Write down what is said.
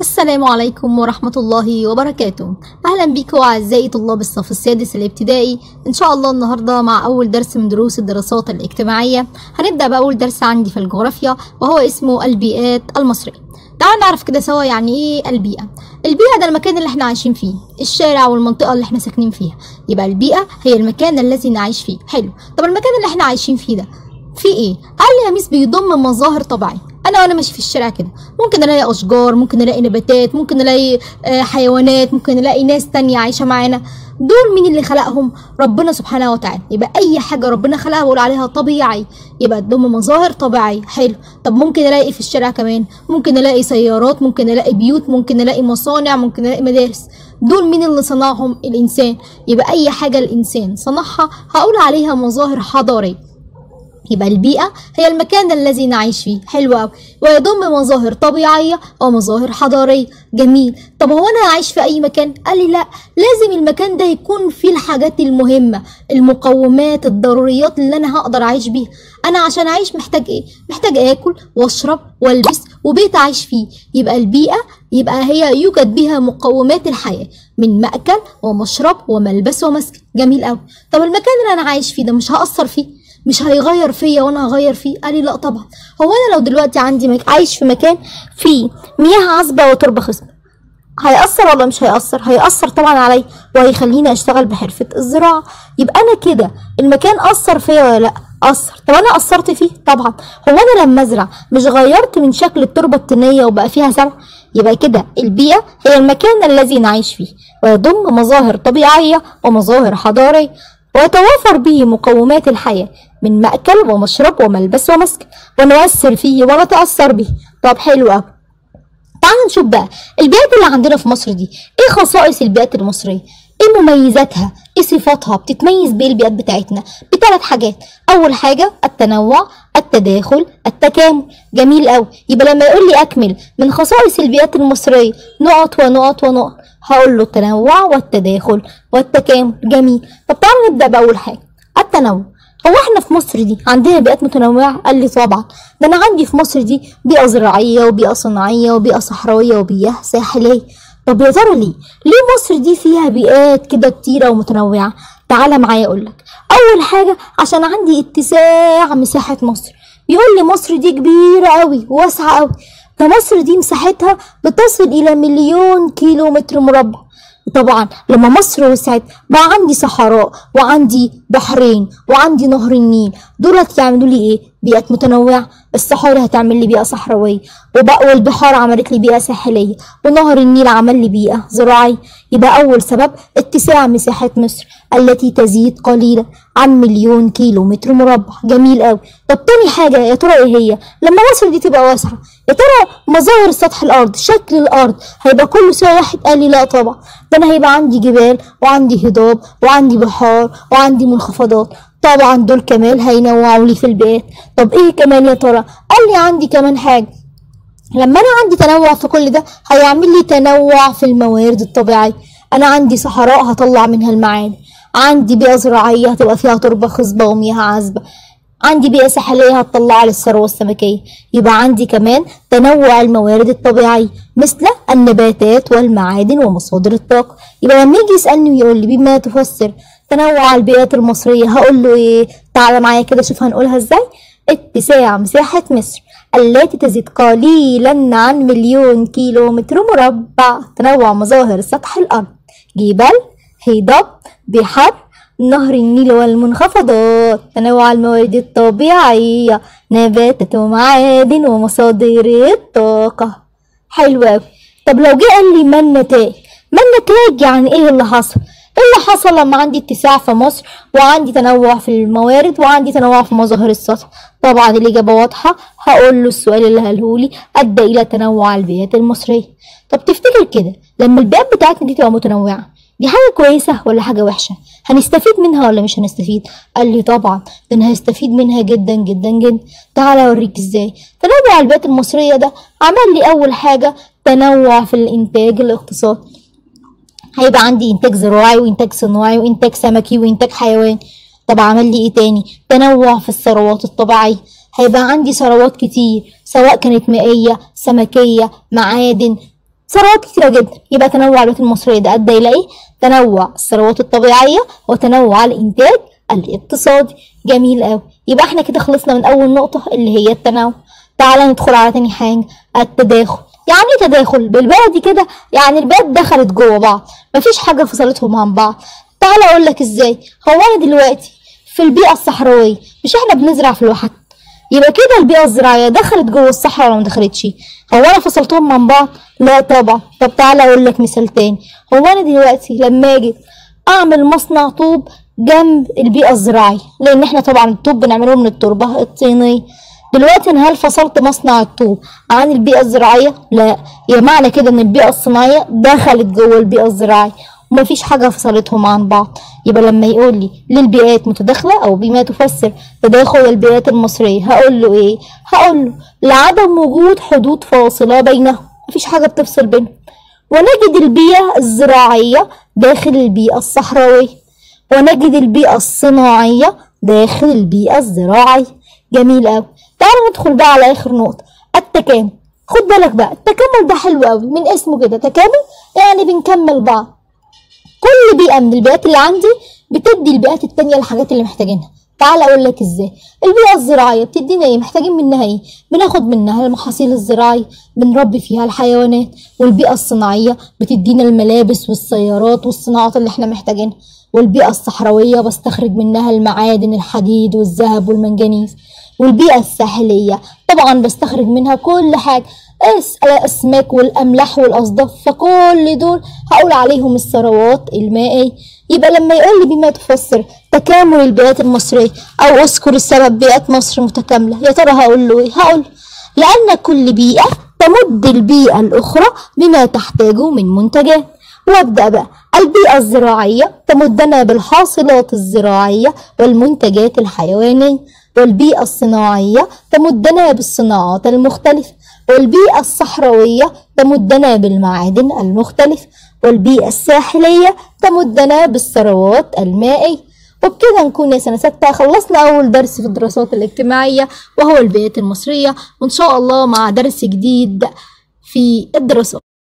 السلام عليكم ورحمة الله وبركاته أهلا بكم أعزائي طلاب الصف السادس الابتدائي إن شاء الله النهاردة مع أول درس من دروس الدراسات الاجتماعية هنبدأ بأول درس عندي في الجغرافيا وهو اسمه البيئات المصرية تعالوا نعرف كده سوا يعني ايه البيئة البيئة ده المكان اللي احنا عايشين فيه الشارع والمنطقة اللي احنا ساكنين فيها يبقى البيئة هي المكان الذي نعيش فيه حلو طب المكان اللي احنا عايشين فيه ده في ايه قال لي يا ميس بيضم مظاهر طبيعية انا وانا ماشي في الشارع كده ممكن الاقي اشجار ممكن الاقي نباتات ممكن الاقي آه، حيوانات ممكن الاقي ناس تانية عايشة معانا دول مين اللي خلقهم ربنا سبحانه وتعالى يبقى اي حاجة ربنا خلقها بقول عليها طبيعي يبقى تضم مظاهر طبيعية حلو طب ممكن الاقي في الشارع كمان ممكن الاقي سيارات ممكن الاقي بيوت ممكن الاقي مصانع ممكن الاقي مدارس دول مين اللي صنعهم الانسان يبقى اي حاجة الانسان صنعها هقول عليها مظاهر حضارية يبقى البيئة هي المكان الذي نعيش فيه حلو أوي ويضم مظاهر طبيعية ومظاهر حضارية جميل طب هو أنا عايش في أي مكان؟ قال لي لا لازم المكان ده يكون فيه الحاجات المهمة المقومات الضروريات اللي أنا هقدر أعيش بيها أنا عشان أعيش محتاج إيه؟ محتاج آكل وأشرب وألبس وبيت أعيش فيه يبقى البيئة يبقى هي يوجد بها مقومات الحياة من مأكل ومشرب وملبس ومسكن جميل أوي طب المكان اللي أنا عايش فيه ده مش هأثر فيه مش هيغير فيا وانا هغير فيه قال لي لا طبعا هو انا لو دلوقتي عندي مك... عايش في مكان فيه مياه عذبه وتربه خصبه هيأثر ولا مش هيأثر؟ هيأثر طبعا عليا وهيخليني أشتغل بحرفة الزراعة يبقى أنا كده المكان أثر فيا ولا لأ؟ أثر طب أنا أثرت فيه؟ طبعا هو أنا لما أزرع مش غيرت من شكل التربة الطينية وبقى فيها زرع؟ يبقى كده البيئة هي المكان الذي نعيش فيه ويضم مظاهر طبيعية ومظاهر حضارية ويتوافر به مقومات الحياة من مأكل ومشرب وملبس ومسكن ونؤثر فيه ونتأثر به طب حلو أوي تعال نشوف بقى البيئات اللي عندنا في مصر دي ايه خصائص البيئات المصرية ايه مميزاتها ايه صفاتها بتتميز بايه البيئات بتاعتنا بثلاث حاجات اول حاجة التنوع التداخل التكامل جميل قوي يبقى لما يقول لي اكمل من خصائص البيئات المصرية نقط ونقط ونقط هقول له التنوع والتداخل والتكامل جميل طب تعالوا نبدأ بأول حاجة التنوع هو احنا في مصر دي عندنا بيئات متنوعة؟ قال لي طبعا ده انا عندي في مصر دي بيئة زراعية وبيئة صناعية وبيئة صحراوية وبيئة ساحلية طب يا ترى ليه؟ ليه مصر دي فيها بيئات كده كتيرة ومتنوعة؟ تعالى معايا اقولك اول حاجة عشان عندي اتساع مساحة مصر بيقول لي مصر دي كبيرة قوي واسعة قوي ده مصر دي مساحتها بتصل الى مليون كيلو متر مربع طبعا لما مصر وسعت بقى عندي صحراء وعندي بحرين وعندي نهر النيل دولت يعملوا لي ايه بيئات متنوعة الصحاري هتعمل لي بيئة صحراوية وبقى والبحار عملت لي بيئة ساحلية ونهر النيل عمل لي بيئة زراعية يبقى أول سبب اتساع مساحة مصر التي تزيد قليلا عن مليون كيلو متر مربع جميل قوي طب تاني حاجة يا ترى ايه هي لما مصر دي تبقى واسعة يا ترى مظاهر سطح الأرض شكل الأرض هيبقى كله سوا واحد قال لي لا طبعا ده أنا هيبقى عندي جبال وعندي هضاب وعندي بحار وعندي منخفضات طبعا دول كمان هينوعوا لي في البيت طب ايه كمان يا ترى قال لي عندي كمان حاجة لما انا عندي تنوع في كل ده هيعمل لي تنوع في الموارد الطبيعية انا عندي صحراء هطلع منها المعادن عندي بيئة زراعية هتبقى فيها تربة خصبة ومياه عذبة عندي بيئة ساحلية هتطلع لي الثروة السمكية يبقى عندي كمان تنوع الموارد الطبيعية مثل النباتات والمعادن ومصادر الطاقة يبقى لما يجي يسألني ويقول لي بما تفسر تنوع البيئات المصرية هقول له ايه تعالى معايا كده شوف هنقولها ازاي اتساع مساحة مصر التي تزيد قليلا عن مليون كيلو متر مربع تنوع مظاهر سطح الأرض جبال هضاب بحر نهر النيل والمنخفضات تنوع الموارد الطبيعية نباتات ومعادن ومصادر الطاقة حلو أوي طب لو جه قال لي ما النتائج ما النتائج يعني ايه اللي حصل ايه اللي حصل لما عندي اتساع في مصر وعندي تنوع في الموارد وعندي تنوع في مظاهر السطح طبعا الإجابة واضحة هقول له السؤال اللي قاله أدى إلى تنوع البيئات المصرية طب تفتكر كده لما البيئات بتاعتنا دي تبقى متنوعة دي حاجة كويسة ولا حاجة وحشة هنستفيد منها ولا مش هنستفيد قال لي طبعا ده انا هستفيد منها جدا جدا جدا تعالى اوريك ازاي تنوع البيئات المصرية ده عمل لي اول حاجة تنوع في الانتاج الاقتصادي هيبقى عندي انتاج زراعي وانتاج صناعي وانتاج سمكي وانتاج حيواني طب عمل لي ايه تاني تنوع في الثروات الطبيعية هيبقى عندي ثروات كتير سواء كانت مائية سمكية معادن ثروات كتيرة جدا يبقى تنوع البيئات المصرية ده أدى إلى إيه؟ تنوع الثروات الطبيعية وتنوع الإنتاج الاقتصادي جميل أوي يبقى احنا كده خلصنا من أول نقطة اللي هي التنوع تعالى ندخل على تاني حاجة التداخل يعني ايه تداخل بالبلدي كده يعني البلاد دخلت جوه بعض مفيش حاجة فصلتهم عن بعض تعالى أقول لك إزاي هو أنا دلوقتي في البيئة الصحراوية مش احنا بنزرع في الواحات يبقى كده البيئة الزراعية دخلت جوه الصحراء ولا ما دخلتش هو انا فصلتهم من بعض لا طبعا طب تعالى اقول لك مثال تاني هو انا دلوقتي لما اجي اعمل مصنع طوب جنب البيئة الزراعية لان احنا طبعا الطوب بنعمله من التربة الطينية دلوقتي انا هل فصلت مصنع الطوب عن البيئة الزراعية لا يبقى معنى كده ان البيئة الصناعية دخلت جوه البيئة الزراعية ومفيش حاجة فصلتهم عن بعض يبقى لما يقول لي ليه البيئات متداخلة أو بما تفسر تداخل البيئات المصرية هقول له إيه؟ هقول له لعدم وجود حدود فاصلة بينهم مفيش حاجة بتفصل بينهم ونجد البيئة الزراعية داخل البيئة الصحراوية ونجد البيئة الصناعية داخل البيئة الزراعية جميل أوي تعالوا ندخل بقى على آخر نقطة التكامل خد بالك بقى التكامل ده حلو أوي من اسمه كده تكامل يعني بنكمل بعض كل بيئة من البيئات اللي عندي بتدي البيئات التانية الحاجات اللي محتاجينها تعال اقول لك ازاي البيئة الزراعية بتدينا ايه محتاجين منها ايه بناخد منها المحاصيل الزراعية بنربي فيها الحيوانات والبيئة الصناعية بتدينا الملابس والسيارات والصناعات اللي احنا محتاجينها والبيئة الصحراوية بستخرج منها المعادن الحديد والذهب والمنجنيز والبيئة الساحلية طبعا بستخرج منها كل حاجة الأسماك والأملاح والأصداف فكل دول هقول عليهم الثروات المائية يبقى لما يقول لي بما تفسر تكامل البيئات المصرية أو أذكر السبب بيئات مصر متكاملة يا ترى هقول له إيه؟ هقول لأن كل بيئة تمد البيئة الأخرى بما تحتاجه من منتجات وابدأ بقى البيئة الزراعية تمدنا بالحاصلات الزراعية والمنتجات الحيوانية والبيئة الصناعية تمدنا بالصناعات المختلفة والبيئة الصحراوية تمدنا بالمعادن المختلفة والبيئة الساحلية تمدنا بالثروات المائية وبكده نكون يا سنة ستة خلصنا أول درس في الدراسات الاجتماعية وهو البيئات المصرية وإن شاء الله مع درس جديد في الدراسات